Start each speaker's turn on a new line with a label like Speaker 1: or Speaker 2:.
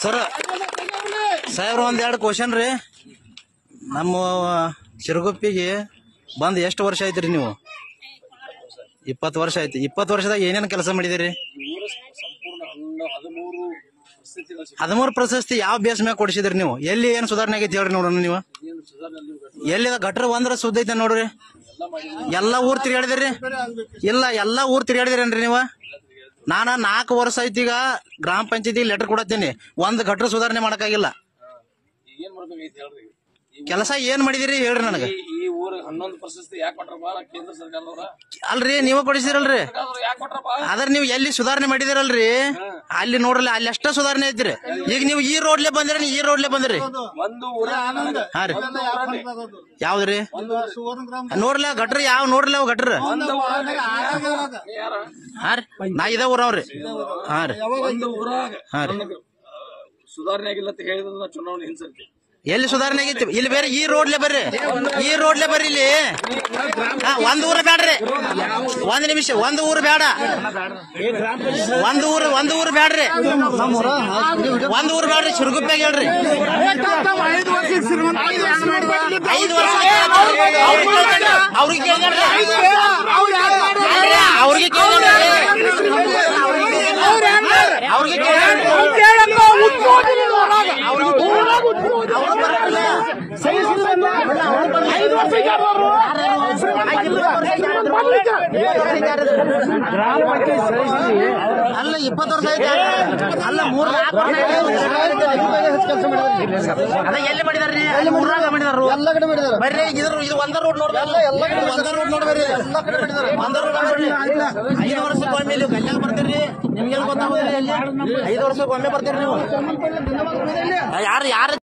Speaker 1: sir ಸಾಹೇಬ್ರ ಒಂದ್ ಎರಡು ಕ್ವಶನ್ ರೀ ನಮ್ಮ ಶಿರಗುಪ್ಪಿಗೆ ಬಂದ್ ಎಷ್ಟು ವರ್ಷ ಆಯ್ತ್ರಿ ನೀವು ಇಪ್ಪತ್ತು ವರ್ಷ ಆಯ್ತು ಇಪ್ಪತ್ತು ವರ್ಷದಾಗ ಏನೇನು ಕೆಲಸ ಮಾಡಿದಿರಿ ಹದಿಮೂರು ಪ್ರಶಸ್ತಿ ಯಾವ ಬೇಸ್ ಮ್ಯಾಗ ಕೊಡಿಸಿದ್ರಿ ನೀವು ಎಲ್ಲಿ ಏನ್ ಸುಧಾರಣೆ ಆಗೈತಿ ಹೇಳ್ರಿ ನೋಡೋಣ ನೀವು ಎಲ್ಲಿ ಗಟ್ರ ಒಂದ್ರ ಸುದ್ದ ಐತೆ ನೋಡ್ರಿ ಎಲ್ಲಾ ಊರ್ ತಿರ್ಗಾಡಿದಿರಿ ಇಲ್ಲ ಎಲ್ಲಾ ಊರ್ ತಿರ್ಗಾಡಿದಿರೇನ್ರಿ ನೀವು ನಾನ ನಾಲ್ಕು ವರ್ಷ ಐತಿ ಈಗ ಗ್ರಾಮ ಪಂಚಾಯತಿ ಲೆಟರ್ ಕೊಡತ್ತೀನಿ ಒಂದ್ ಗಟ್ರ ಸುಧಾರಣೆ ಮಾಡಕ್ಕಾಗಿಲ್ಲ
Speaker 2: ಏನ್ ಮಾಡ್ಬೇಕೈತಿ ಹೇಳ್ರಿ
Speaker 1: ಕೆಲಸ ಏನ್ ಮಾಡಿದಿರಿ ಹೇಳ್ರಿ ನನಗ
Speaker 2: ಈ- ಈ ಊರ್ ಹನ್ನೊಂದು ಪ್ರಶಸ್ತಿ ಯಾಕೆ ಕೊಟ್ರಪ್ಪ ಕೇಂದ್ರ ಸರ್ಕಾರದವ್ರ
Speaker 1: ಅಲ್ರಿ ನೀವ ಕೊಡಿಸಿರಲ್ರಿ
Speaker 2: ಸರ್ಕಾರದವ್ರು ಯಾಕೆ ಕೊಟ್ರಪ್ಪ
Speaker 1: ಅದ್ರ ನೀವು ಎಲ್ಲಿ ಸುಧಾರಣೆ ಮಾಡಿದಿರಲ್ರಿ ಅಲ್ಲಿ ನೋಡ್ರಲ್ಲ ಅಲ್ಲಿ ಅಷ್ಟ ಸುಧಾರಣೆ ಐತ್ರಿ ಈಗ ನೀವು ಈ ರೋಡ್ಲೆ ಬಂದ್ರಿ ಈ ರೋಡ್ಲೆ ಬಂದ್ರಿ
Speaker 2: ಒಂದು ಊರ
Speaker 1: ಹಾ ರೀ ಯಾವ್ದ್ರಿ ನೋಡ್ಲ ಗಟ್ರ ಯಾವ ನೋಡ್ರಲ್ಲ ಅವ್ ಗಟ್ರ
Speaker 2: ಯಾರ
Speaker 1: ಹಾ ರೀ ನಾ ಇದ ಊರವ್ರಿ ಹಾ ರೀ
Speaker 2: ಒಂದು ಊರಾಗ
Speaker 1: ಹಾ ರೀ
Speaker 2: ಸುಧಾರಣೆ ಆಗಿಲ್ಲ ಅಂತ ಹೇಳಿದ್ರೆ ಚುನಾವಣೆ ಹಿಂಸರ್ತಿ
Speaker 1: ಎಲ್ಲಿ ಸುಧಾರಣೆ ಆಗೈತಿ ಇಲ್ಲಿ ಬೇರೆ ಈ ರೋಡ್ಲೆ ಬರ್ರಿ ಈ ರೋಡ್ಲೆ ಬರ್ರಿ ಇಲ್ಲಿ ಹಾ, ಒಂದ್ ಊರು ಬೇಡ್ರಿ ಒಂದ್ ನಿಮಿಷ ಒಂದ್ ಊರು ಬೇಡ ಒಂದ್ ಊರು ಒಂದ್ ಊರು ಬೇಡ್ರಿ ಒಂದ್ ಊರು ಬೇಡ್ರಿ ಶಿರ್ಗುಪ್ಪಾಗ ಹೇಳ್ರಿ ಐದು ವರ್ಷ ಅವ್ರಿಗೆ ಕೇಳ್ರಿ ಅವ್ರಿಗೆ ಕೇಳ್ರಿ ಅವ್ರಿಗೆ ಕೇಳ್ರಿ ಅಲ್ಲ ಇಪ್ಪತ್ತು ವರ್ಷ ಐತೆ ಅಲ್ಲ ಮೂರ್ ನಾಲ್ಕು ವರ್ಷ ಅದ ಎಲ್ಲಿ ಮಾಡಿದಾರ್ರಿ ಅಲ್ಲಿ ಮೂರ್ನಾಗ ಮಾಡಿದಾರು
Speaker 3: ಎಲ್ಲ ಕಡೆ ಮಾಡಿದಾರೆ
Speaker 1: ಬರ್ರಿ ಇದ್ರ ಇದು ಒಂದ ರೋಡ್ ನೋಡ್ಬೇಕಲ್ಲ ಎಲ್ಲ ಕಡೆ ಒಂದ ರೋಡ್ ನೋಡ್ಬೇರಿ ಎಲ್ಲ ಕಡೆ ಮಾಡಿದಾರೆ ಒಂದ ರೋಡ್ ನೋಡ್ರಿ ಐದು ವರ್ಷಕ್ಕೊಮ್ಮೆ ನೀವು ಕಲ್ಯಾಣ ಬರ್ತೀರಿ ನಿಮ್ಗೆ ಗೊತ್ತಾಗೋದಿಲ್ಲ ಎಲ್ಲಿ ಐದು ವರ್ಷಕ್ಕೊಮ್ಮೆ ಬರ್ತೀರಿ ನೀವು ಯಾರು ಯಾರು